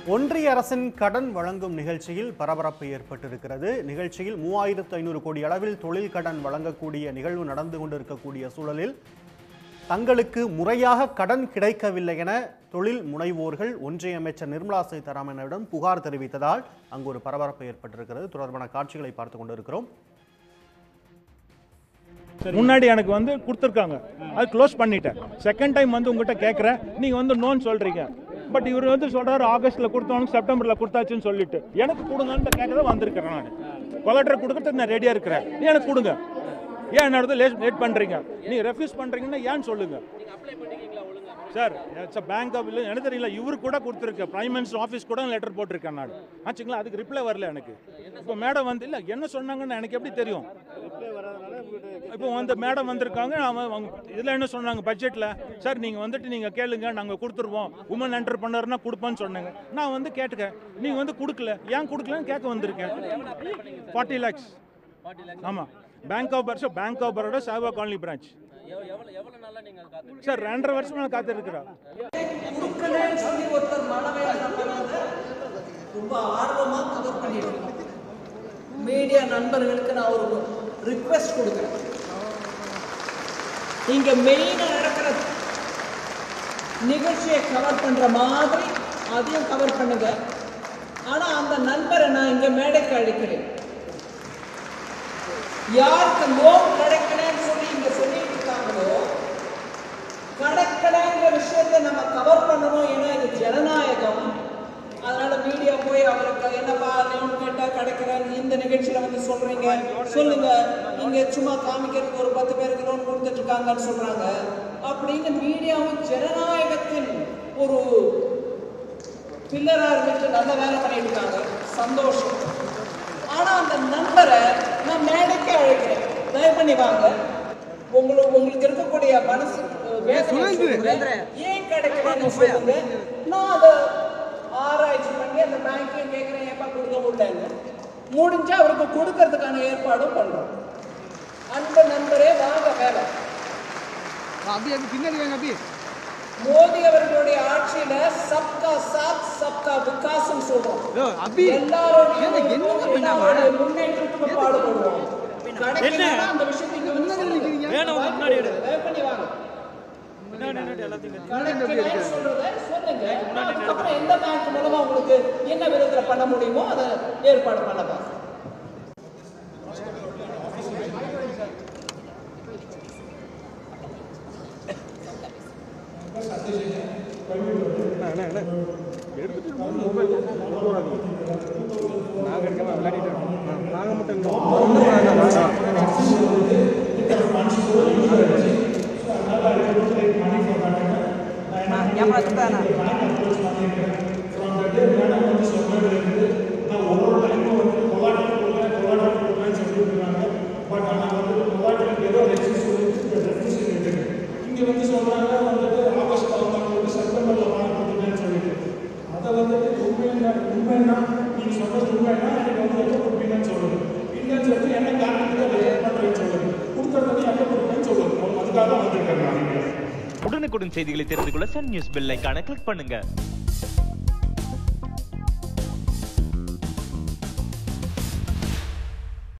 ஒன்றிய அரசின் கடன் வழங்கும் நிகழ்ச்சியில் பரபரப்பு ஏற்பட்டிருக்கிறது நிகழ்ச்சியில் மூவாயிரத்து ஐநூறு கோடி அளவில் தொழில் கடன் வழங்கக்கூடிய நிகழ்வு நடந்து கொண்டிருக்கக்கூடிய சூழலில் தங்களுக்கு முறையாக கடன் கிடைக்கவில்லை என தொழில் முனைவோர்கள் ஒன்றிய அமைச்சர் நிர்மலா சீதாராமனிடம் புகார் தெரிவித்ததால் அங்கு ஒரு பரபரப்பு ஏற்பட்டிருக்கிறது தொடர்பான காட்சிகளை பார்த்து கொண்டிருக்கிறோம் முன்னாடி எனக்கு வந்து கொடுத்துருக்காங்க அது க்ளோஸ் பண்ணிட்டேன் செகண்ட் டைம் வந்து உங்ககிட்ட கேட்குறேன் நீங்கள் வந்து நோன் சொல்கிறீங்க பட் இவர் வந்து சொல்கிறாரு ஆகஸ்ட்டில் கொடுத்தோம் செப்டம்பரில் கொடுத்தாச்சுன்னு சொல்லிட்டு எனக்கு கொடுங்கன்னு கேட்க தான் வந்திருக்கிறேன் நான் கொலக்டர் கொடுக்கறதுக்கு நான் ரெடியாக இருக்கிறேன் நீ எனக்கு கொடுங்க ஏன் என்ன லேட் லேட் பண்ணுறீங்க நீ ரெஃப்யூஸ் பண்ணுறீங்கன்னா ஏன்னு சொல்லுங்க சார் இட்ஸ் பேங்க் ஆஃப் இல்லை எனக்கு தெரியல இவர் கூட கொடுத்துருக்கு பிரைம் மினிஸ்டர் ஆஃபீஸ் கூட லெட்டர் போட்டிருக்கேன் நான் ஆச்சுங்களா அதுக்கு ரிப்ளை வரல எனக்கு இப்போ மேடம் வந்து இல்லை என்ன சொன்னாங்கன்னு எனக்கு எப்படி தெரியும் இப்போ வந்து மேடம் வந்திருக்காங்க அவன் அவங்க இதில் என்ன சொன்னாங்க பட்ஜெட்டில் சார் நீங்கள் வந்துட்டு நீங்கள் கேளுங்க நாங்கள் கொடுத்துருவோம் உமன் என்டர் பண்ணாருன்னா கொடுப்போன்னு சொன்னாங்க நான் வந்து கேட்டுக்கேன் நீங்கள் வந்து கொடுக்கல ஏன் கொடுக்கலன்னு கேட்க வந்திருக்கேன் ஃபார்ட்டி லேக்ஸ் ஆமாம் bank of Baroda bank of Baroda சாவா காலனி பிரான்ச் சார் ரெண்டரை வருஷமா நான் காத்திருக்கிறேன் கொடுக்கலன்னு சொல்லி ஒருத்தர் மனவேதனை பண்ணாங்க ரொம்ப ஆர்வமா கவர் பண்ணிட்டு இருக்கோம் மீடியா நண்பர்களுக்கு நான் ஒரு ரிக்வெஸ்ட் கொடுக்குறேன் இங்க மெயினா நடக்கிற நிகழ்ச்சியை கவர் பண்ற மாதிரி அதையும் கவர் பண்ணுங்க ஆனா அந்த நண்பரை நான் இங்க மேடைக்கு அழைக்கிறேன் யாருக்கு லோன் கிடைக்கலன்னு சொல்லி இங்க சொல்லிட்டு இருக்காங்களோ கிடைக்கலங்கிற விஷயத்தை நம்ம கவர் பண்ணணும் ஏன்னா இது ஜனநாயகம் அதனால மீடியா போய் அவருக்கு என்னப்பா லோன் கேட்டா கிடைக்கிறேன் இந்த நிகழ்ச்சியில வந்து சொல்றீங்க சொல்லுங்க நீங்க சும்மா காமிக்கிறதுக்கு ஒரு பத்து பேருக்கு லோன் கொடுத்துட்டு இருக்காங்கன்னு சொல்றாங்க அப்படின்னு மீடியாவும் ஜனநாயகத்தின் ஒரு பில்லரா இருந்துட்டு நல்ல வேலை பண்ணிட்டு இருக்காங்க சந்தோஷம் ஆனா அந்த நண்பரை நான் மேடைக்கு அழைக்கிறேன் தயவு பண்ணி வாங்க உங்களுக்கு உங்களுக்கு இருக்கக்கூடிய மனசு அஹ், வேதனை சொல்லுங்க. ஏன் கிடைக்கலன்னு சொல்லுங்க நான் அதை ஆராய்ச்சி பண்ணி அந்த பேங்க்கையும் கேட்குறேன் ஏப்பா கொடுக்க முடியலன்னு முடிஞ்சா அவருக்கு கொடுக்கறதுக்கான ஏற்பாடும் பண்றோம் அன்பு நண்பரே வாங்க வேலை அபி அபி பின்னாடி வாங்க அபி மோடி அவர்களுடைய ஆட்சியில சப்கா சாத் சப்கா விகாசம் சொல்றோம் யோ, அபி எல்லாருடைய ஏங்க, என்னங்க பண்ணாம? எல்லாருடைய முன்னேற்றத்துக்கு பாடுபடுவோம் கிடைக்கலன்னா அந்த விஷயத்தை இங்க வந்து சொல்லுங்க. முன்னாடி தயவு பண்ணி வாங்க கிடைக்கலன்னு சொல்றதை சொல்லுங்க அதுக்கப்புறம் எந்த பேங்க் மூலமா உங்களுக்கு என்ன விதத்துல பண்ண முடியுமோ அதை ஏற்பாடு பண்ண பாருங்க உடனுக்குடன் செய்திகளை தெரிந்து கொள்ள சன் நியூஸ் பெல் ஐகானை கிளிக் பண்ணுங்க